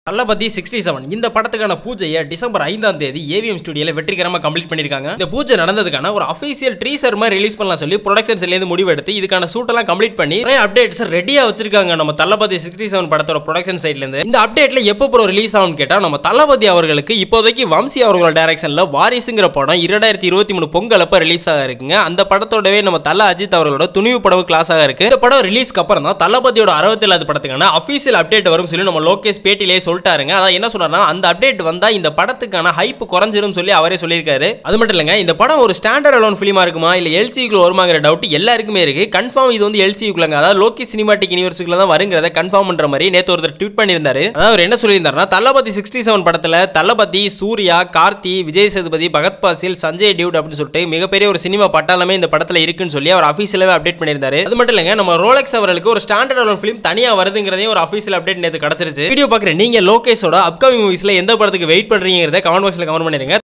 தளபதி sixty seven இந்த படத்துக்கான பூஜையை டிசம்பர் ஐந்தாம் தேதி ஏவிஎம் ஸ்டுடியோல வெற்றிகரமா கம்ப்ளீட் பண்ணிருக்காங்க இந்த பூஜை நடந்ததுக்கான ஒரு அஃபீஷியல் ட்ரீசர் மாதிரி ரிலீஸ் பண்ணலாம் சொல்லி ப்ரொடக்ஷன் இருந்து முடிவு எடுத்து இதுக்கான ஷூட் எல்லாம் கம்ப்ளீட் பண்ணி நிறைய அப்டேட்ஸ் ரெடியா வச்சிருக்காங்க நம்ம தளபதி சிக்ஸ்டி செவன் படத்தோட ப்ரொடக்ஷன் சைட்ல இருந்து இந்த அப்டேட்ல எப்போ ப்ரோ ரிலீஸ் ஆகும்னு கேட்டா நம்ம தளபதி அவர்களுக்கு இப்போதைக்கு வம்சி அவர்களோட டைரக்ஷன்ல வாரிசுங்கிற படம் இரண்டாயிரத்தி இருபத்தி மூணு பொங்கல் அப்ப ரிலீஸ் ஆக இருக்குங்க அந்த படத்தோடவே நம்ம தல அஜித் அவர்களோட துணிவு படம் கிளாஸ் ஆக இருக்கு இந்த படம் ரிலீஸ்க்கு அப்புறம் தான் தளபதியோட அறுபத்தேழாவது படத்துக்கான அஃபீஷியல் அப்டேட் வரும் சொல்லி நம்ம லோகேஷ் பேட்டிலேயே சொல்லிட்டாருங்க அதான் என்ன சொன்னார்னா அந்த அப்டேட் வந்தா இந்த படத்துக்கான ஹைப் குறைஞ்சிரும் சொல்லி அவரே சொல்லியிருக்காரு அது மட்டும் இல்லைங்க இந்த படம் ஒரு ஸ்டாண்டர்ட் அலோன் ஃபிலிமா இருக்குமா இல்ல எல்சிக்குள்ள வருமாங்கிற டவுட் எல்லாருக்குமே இருக்கு கன்ஃபார்ம் இது வந்து எல்சிக்குள்ளங்க அதாவது லோகி சினிமாட்டிக் யூனிவர்ஸுக்குள்ள தான் வருங்கிறத கன்ஃபார்ம் பண்ற மாதிரி நேத்து ஒருத்தர் ட்வீட் பண்ணியிருந்தாரு அதாவது அவர் என்ன சொல்லியிருந்தாருன்னா தளபதி சிக்ஸ்டி செவன் படத்துல தளபதி சூர்யா கார்த்தி விஜய் சேதுபதி பகத் பாசில் சஞ்சய் டியூட் அப்படின்னு சொல்லிட்டு மிகப்பெரிய ஒரு சினிமா பட்டாளமே இந்த படத்துல இருக்குன்னு சொல்லி அவர் அஃபீஷியலாவே அப்டேட் பண்ணியிருந்தாரு அது மட்டும் இல்லைங்க நம்ம ரோலெக்ஸ் அவர்களுக்கு ஒரு ஸ்டாண்டர்ட் அலோன் ஃபிலிம் தனியா வருதுங்கிறதையும் ஒரு அஃபீஷியல் அப்டேட் நேற்று கிடைச்சிருச்சு வீடியோ பார்க்குற நீங்க லோகேஷோட அப்கமிங் மூவிஸ்ல எந்த படத்துக்கு வெயிட் பண்றீங்கிறத கமெண்ட் பாக்ஸ்ல கமெண்ட் பண்ணிருங்க